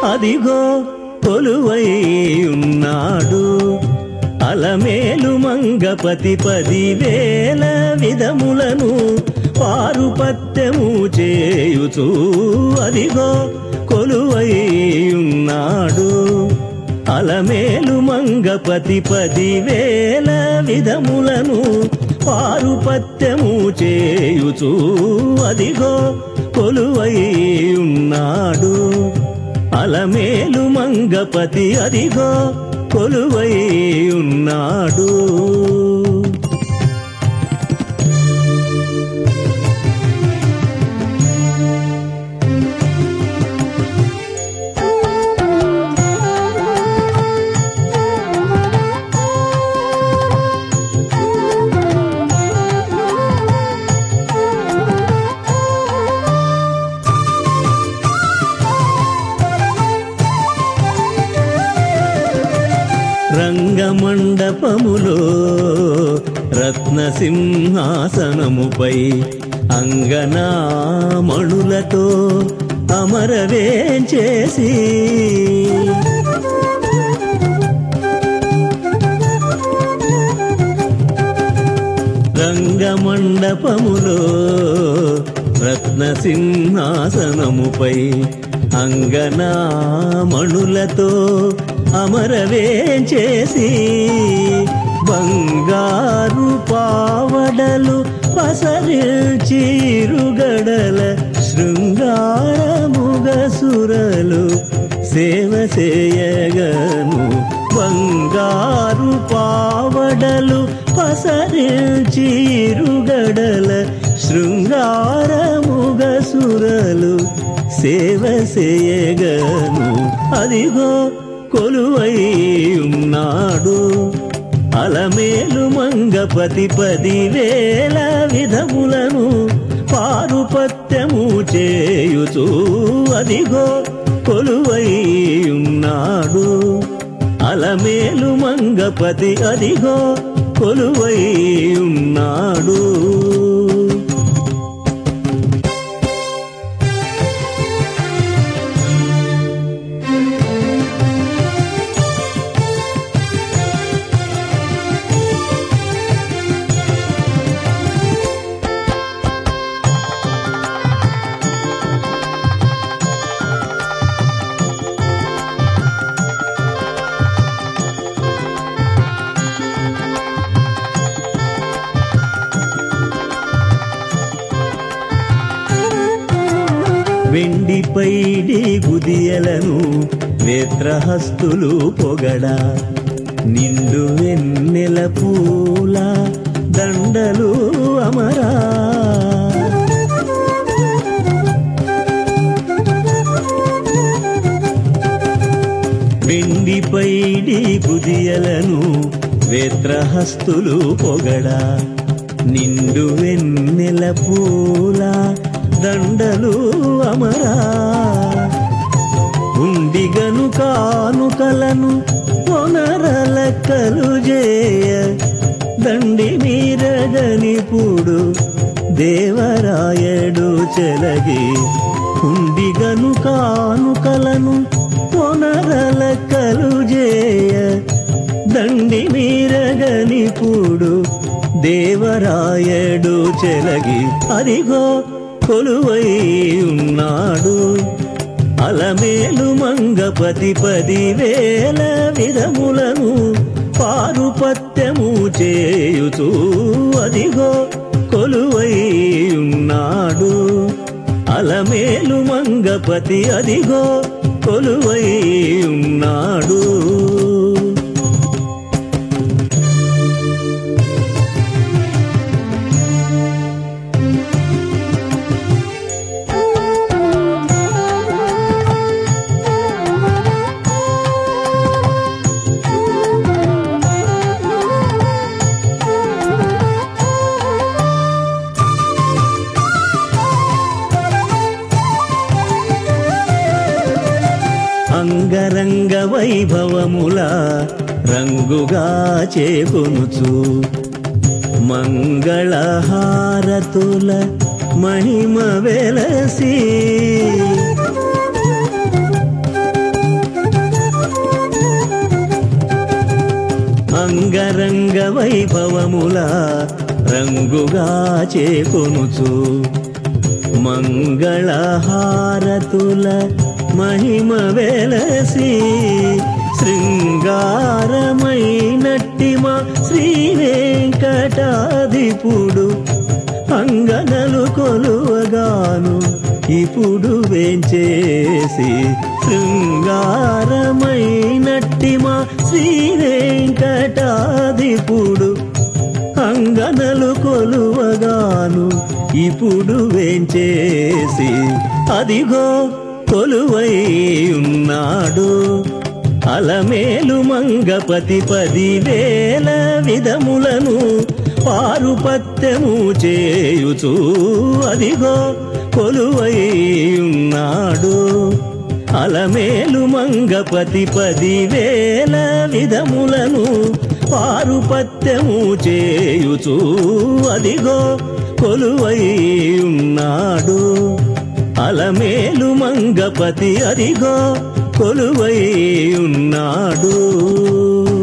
అదిగో కొలువై ఉన్నాడు అలమేలు మంగపతి పదివేల విధములను పారుపత్యము చేయుచు అదిగో కొలువై ఉన్నాడు అలమేలు మంగపతి పదివేల విధములను పారుపత్యము చేయుచు అదిగో కొలువై ఉన్నాడు అలమేలు మంగపతి అదిగో కొలువై ఉన్నాడు రంగమండపములో రత్నసింహాసనముపై అంగనామణులతో అమరవేం చేసి రంగమండపములో రత్నసింహాసనముపై అంగనామణులతో అమరవేం చేసి బంగారు పావడలు పసరిల్చిరుగడల శృంగారముగసురలు సేవ చేయగను బంగారు పావడలు పసరిల్చిరుగడల శృంగారముగసురలు సేవ చేయగను అదిగో కొలువై ఉన్నాడు అలమేలు మంగపతి పదివేల విధములను పారుపత్యము చేయుచు అదిగో కొలువై ఉన్నాడు అలమేలు మంగపతి అదిగో కొలువై ఉన్నాడు వెండి పైడి గుదియలను నేత్రహస్తులు పొగడ నిండు వెన్నెల పూల దండలు అమరా వెండి పైడి గుదియలను వేత్రహస్తులు పొగడ నిండు వెన్నెల పూల దండలు అమరా ఉండిగను కానుకలను పొనరలక్కలు చేయ దండి మీరగనిపుడు దేవరాయడు చెలగి ఉండిగను కానుకలను పొనరలక్కలు చేయ దండి మీరగనిపుడు దేవరాయడు చెలగి అదిగో కొలువై ఉన్నాడు అలమేలు మంగపతి పదివేల విధములను పారుపత్యము చేయుచు అదిగో కొలువై ఉన్నాడు అలమేలు మంగపతి అదిగో కొలువై ఉన్నాడు అంగరంగ వైభవముల రంగుగా చేకొనుచు మంగళహారతుల మహిమ వెలసి రంగరంగ వైభవముల రంగుగా చేకొనుచు మంగళహారతుల మహిమ వెలసి శృంగారమైనట్టి మా శ్రీ వెంకటాధిపుడు అంగనలు కొలువగాను ఇప్పుడు వేంచేసి శృంగారమైనట్టి మా శ్రీ వెంకటాధిపుడు అంగనలు కొలువగాను ఇప్పుడు వేంచేసి అదిగో కొలువై ఉన్నాడు అలమేలు మంగపతి పదివేల విధములను పారుపత్యము చేయుచు అదిగో కొలువై ఉన్నాడు అలమేలు మంగపతి పదివేల విధములను పారుపత్యము చేయుచు అదిగో కొలువై ఉన్నాడు అలమేలు మంగపతి అదిగో కొలువై ఉన్నాడు